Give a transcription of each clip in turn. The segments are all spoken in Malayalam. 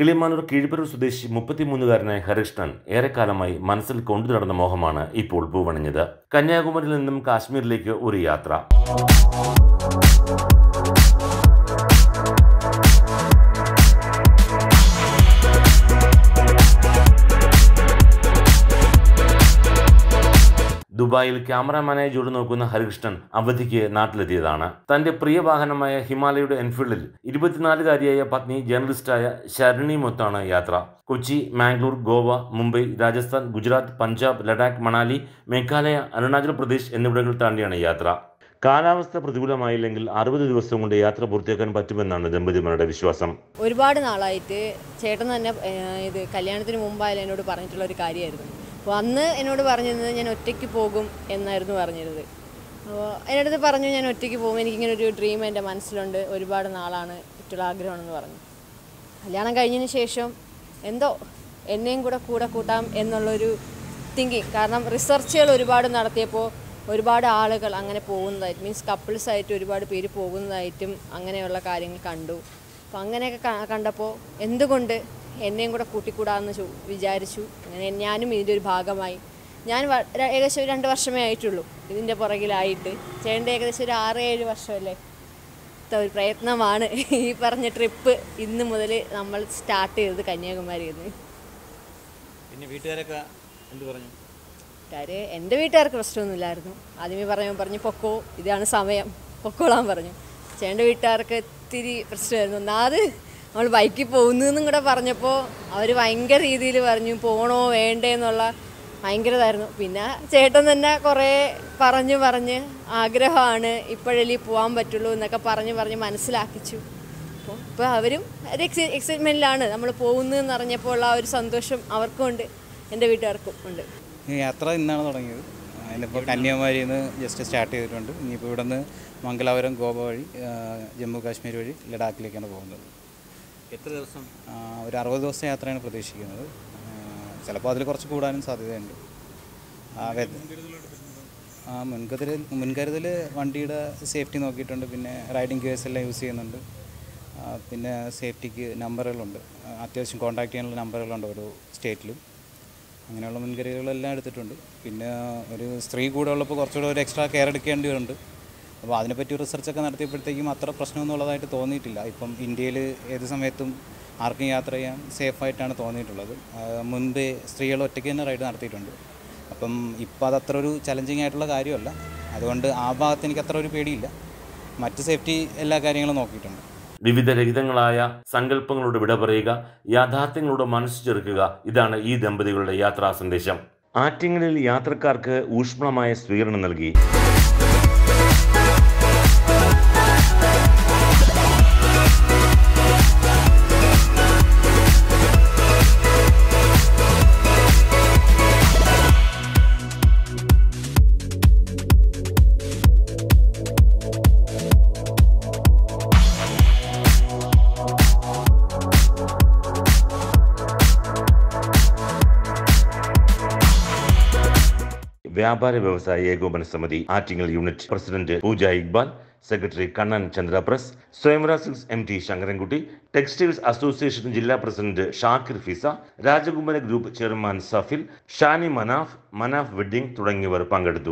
കിളിമാനൂർ കീഴ്പരൂർ സ്വദേശി മുപ്പത്തിമൂന്നുകാരനായ ഹരികൃഷ്ണൻ ഏറെക്കാലമായി മനസ്സിൽ കൊണ്ടു നടന്ന മോഹമാണ് ഇപ്പോൾ പൂവണിഞ്ഞത് കന്യാകുമാരിയിൽ നിന്നും കാശ്മീരിലേക്ക് ഒരു യാത്ര ദുബായിൽ ക്യാമറാമാനായി ജോലി നോക്കുന്ന ഹരികൃഷ്ണൻ അവധിക്ക് നാട്ടിലെത്തിയതാണ് തന്റെ പ്രിയ വാഹനമായ ഹിമാലയയുടെ എൻഫീൽഡിൽ ഇരുപത്തിനാലുകാരിയായ പത്നി ജേർണലിസ്റ്റായ ശരണിമൊത്താണ് യാത്ര കൊച്ചി മാംഗ്ലൂർ ഗോവ മുംബൈ രാജസ്ഥാൻ ഗുജറാത്ത് പഞ്ചാബ് ലഡാക്ക് മണാലി മേഘാലയ അരുണാചൽ പ്രദേശ് എന്നിവിടങ്ങൾ താണ്ടിയാണ് യാത്ര കാലാവസ്ഥ പ്രതികൂലമായില്ലെങ്കിൽ അറുപത് ദിവസം കൊണ്ട് യാത്ര പൂർത്തിയാക്കാൻ പറ്റുമെന്നാണ് ദമ്പതിമാരുടെ വിശ്വാസം ഒരുപാട് നാളായിട്ട് ചേട്ടൻ തന്നെ ഏഹ്, ഇത് കല്യാണത്തിന് മുമ്പായാലും എന്നോട് പറഞ്ഞിട്ടുള്ള ഒരു കാര്യമായിരുന്നു അപ്പോൾ അന്ന് എന്നോട് പറഞ്ഞിരുന്നത് ഞാൻ ഒറ്റയ്ക്ക് പോകും എന്നായിരുന്നു പറഞ്ഞിരുന്നത് അപ്പോൾ എൻ്റെ അടുത്ത് പറഞ്ഞു ഞാൻ ഒറ്റയ്ക്ക് പോകും എനിക്കിങ്ങനെ ഒരു ഡ്രീം എൻ്റെ മനസ്സിലുണ്ട് ഒരുപാട് നാളാണ് ഏറ്റവും ആഗ്രഹമാണെന്ന് പറഞ്ഞു കല്യാണം കഴിഞ്ഞതിന് ശേഷം എന്തോ എന്നെയും കൂടെ കൂടെ കൂട്ടാം എന്നുള്ളൊരു തിങ്കിങ് കാരണം റിസർച്ചുകൾ ഒരുപാട് നടത്തിയപ്പോൾ ഒരുപാട് ആളുകൾ അങ്ങനെ പോകുന്നതായിട്ട് മീൻസ് കപ്പിൾസായിട്ട് ഒരുപാട് പേര് പോകുന്നതായിട്ടും അങ്ങനെയുള്ള കാര്യങ്ങൾ കണ്ടു അപ്പോൾ അങ്ങനെയൊക്കെ ക- കണ്ടപ്പോൾ എന്തുകൊണ്ട് എന്നെയും കൂടെ കൂട്ടിക്കൂടാന്ന് ചോ വിചാരിച്ചു അങ്ങനെ ഞാനും ഇതിൻ്റെ ഒരു ഭാഗമായി ഞാൻ വ- ര- ഏകദേശം ഒരു രണ്ട് വർഷമേ ആയിട്ടുള്ളൂ ഇതിൻ്റെ പുറകിലായിട്ട് ചേട്ടൻ്റെ ഏകദേശം ഒരു ആറ് ഏഴ് വർഷമല്ലേ ത്ത ഒരു പ്രയത്നമാണ് ഈ പറഞ്ഞ ട്രിപ്പ് ഇന്ന് മുതൽ നമ്മൾ സ്റ്റാർട്ട് ചെയ്തത് കന്യാകുമാരിയിൽ നിന്ന് പിന്നെ വീട്ടുകാരൊക്കെ എന്ത് പറഞ്ഞു വീട്ടുകാർ എൻ്റെ വീട്ടുകാർക്ക് പ്രശ്നമൊന്നുമില്ലായിരുന്നു ആദ്യമേ പറഞ്ഞു പറഞ്ഞു പൊക്കോ ഇതാണ് സമയം പൊക്കോളാൻ പറഞ്ഞു ചേട്ടൻ്റെ വീട്ടുകാർക്ക് ഇത്തിരി പ്രശ്നമായിരുന്നു ഒന്നാമത് നമ്മൾ ബൈക്കിൽ പോകുന്നതെന്നും കൂടെ പറഞ്ഞപ്പോൾ അവർ ഭയങ്കര രീതിയിൽ പറഞ്ഞു പോകണോ വേണ്ടേ എന്നുള്ള ഭയങ്കരതായിരുന്നു പിന്നെ ചേട്ടൻ തന്നെ കുറേ പറഞ്ഞു പറഞ്ഞ് ആഗ്രഹമാണ് ഇപ്പോഴല്ലേ പോകാൻ പറ്റുള്ളൂ എന്നൊക്കെ പറഞ്ഞ് പറഞ്ഞ് മനസ്സിലാക്കിച്ചു അപ്പോൾ ഇപ്പോൾ അവരും ഒരു എക്സൈ എക്സൈറ്റ്മെൻറ്റിലാണ് നമ്മൾ പോകുന്നതെന്ന് അറിഞ്ഞപ്പോൾ ഉള്ള ആ ഒരു സന്തോഷം അവർക്കും ഉണ്ട് എൻ്റെ വീട്ടുകാർക്കും ഉണ്ട് ഈ യാത്ര ഇന്നാണ് തുടങ്ങിയത് അതിനിപ്പോൾ കന്യാകുമാരിയിൽ നിന്ന് ജസ്റ്റ് സ്റ്റാർട്ട് ചെയ്തിട്ടുണ്ട് ഇനിയിപ്പോൾ ഇവിടെ നിന്ന് മംഗലാപുരം ഗോവ വഴി ആ, ജമ്മു കാശ്മീർ വഴി ലഡാക്കിലേക്കാണ് പോകുന്നത് എത്ര ദിവസം ആ, ഒരു അറുപത് ദിവസത്തെ യാത്രയാണ് പ്രതീക്ഷിക്കുന്നത് ചിലപ്പോൾ അതിൽ കുറച്ച് കൂടാനും സാധ്യതയുണ്ട് ആ, വെ- ആ മുൻകരുതൽ മുൻകരുതൽ വണ്ടിയുടെ സേഫ്റ്റി നോക്കിയിട്ടുണ്ട് പിന്നെ റൈഡിങ് ഗിയേഴ്സ് എല്ലാം യൂസ് ചെയ്യുന്നുണ്ട് ആ, പിന്നെ സേഫ്റ്റിക്ക് നമ്പറുകളുണ്ട് ആ, അത്യാവശ്യം കോൺടാക്ട് ചെയ്യാനുള്ള നമ്പറുകളുണ്ട് ഓരോ സ്റ്റേറ്റിലും അങ്ങനെയുള്ള മുൻകരുതലുകളെല്ലാം എടുത്തിട്ടുണ്ട് പിന്നെ ഒരു സ്ത്രീ കൂടെ ഉള്ളപ്പോൾ കുറച്ചുകൂടെ ഒരു എക്സ്ട്രാ കെയർ എടുക്കേണ്ടതുണ്ട് അപ്പോൾ അതിനെപ്പറ്റി റിസർച്ചൊക്കെ നടത്തിയപ്പോഴത്തേക്കും അത്ര പ്രശ്നമൊന്നും ഉള്ളതായിട്ട് തോന്നിയിട്ടില്ല ഇപ്പം ഇന്ത്യയിൽ ഏത് സമയത്തും ആർക്കും യാത്ര ചെയ്യാൻ സേഫായിട്ടാണ് തോന്നിയിട്ടുള്ളത് ആ, മുൻപ് സ്ത്രീകൾ ഒറ്റയ്ക്ക് തന്നെ റൈഡ് നടത്തിയിട്ടുണ്ട് അപ്പം ഇപ്പം അതത്ര ഒരു ചലഞ്ചിങ് ആയിട്ടുള്ള കാര്യമല്ല അതുകൊണ്ട് ആ ഭാഗത്ത് എനിക്ക് അത്ര ഒരു പേടിയില്ല മറ്റ് സേഫ്റ്റി എല്ലാ കാര്യങ്ങളും നോക്കിയിട്ടുണ്ട് വിവിധ രഹിതങ്ങളായ സങ്കല്പങ്ങളോട് വിട പറയുക യാഥാർത്ഥ്യങ്ങളോട് മനസ്സ് ചെറുക്കുക ഇതാണ് ഈ ദമ്പതികളുടെ യാത്രാ സന്ദേശം ആറ്റിങ്ങലിൽ യാത്രക്കാർക്ക് ഊഷ്മളമായ സ്വീകരണം നൽകി വ്യാപാര വ്യവസായ ഏകോപന സമിതി Attingal unit president Pooja Iqbal secretary Kannan ചന്ദ്രപ്രസ് Swayamvara silks M T Sankarankutty textiles association ജില്ലാ president Shakir Fiza Rajakumara group chairman Safil Shani Manaf Manaf wedding തുടങ്ങിയവർ പങ്കെടുത്തു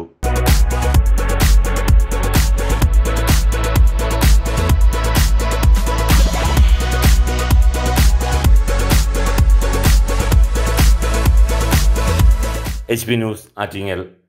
എച്ച് പി ന്യൂസ് ആറ്റിങ്ങൽ